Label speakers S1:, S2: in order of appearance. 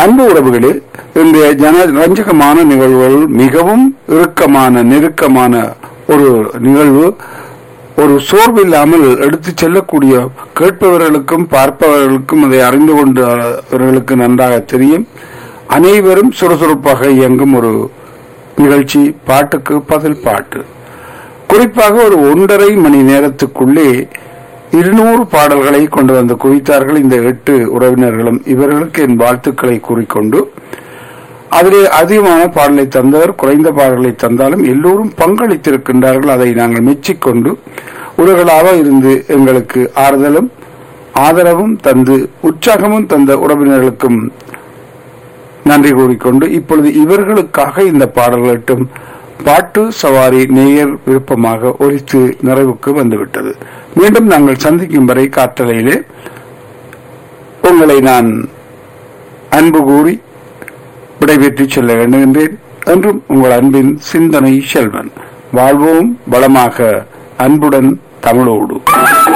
S1: அன்பு உறவுகளே இன்றைய ஜன ரஞ்சகமான நிகழ்வுகள் மிகவும் இறுக்கமான நெருக்கமான ஒரு நிகழ்வு ஒரு சோர்வில்லாமல் எடுத்துச் செல்லக்கூடிய கேட்பவர்களுக்கும் பார்ப்பவர்களுக்கும் அதை அறிந்து கொண்டவர்களுக்கு நன்றாக தெரியும் அனைவரும் சுறுசுறுப்பாக இயங்கும் ஒரு நிகழ்ச்சி பாட்டுக்கு பதில் பாட்டு குறிப்பாக ஒரு ஒன்றரை மணி நேரத்துக்குள்ளே இருநூறு பாடல்களை கொண்டு வந்து குவித்தார்கள் இந்த எட்டு உறவினர்களும் இவர்களுக்கு என் வாழ்த்துக்களை கூறிக்கொண்டு அதிலே அதிகமான பாடலை தந்தவர் குறைந்த பாடல்களை தந்தாலும் எல்லோரும் பங்களித்திருக்கின்றார்கள் அதை நாங்கள் மெச்சிக்கொண்டு உலகளாக இருந்து எங்களுக்கு ஆறுதலும் ஆதரவும் தந்து உற்சாகமும் தந்த உறவினர்களுக்கும் நன்றி கூறிக்கொண்டு இப்பொழுது இவர்களுக்காக இந்த பாடல்கட்டும் பாட்டு சவாரி நேயர் விருப்பமாக ஒலித்து நிறைவுக்கு வந்துவிட்டது மீண்டும் நாங்கள் சந்திக்கும் வரை காற்றலையிலே உங்களை நான் அன்பு கூறி விடைபெற்று செல்ல வேண்டுகின்றேன் என்றும் உங்கள் அன்பின் சிந்தனை செல்வன் வாழ்வோம் வளமாக அன்புடன் தமிழோடு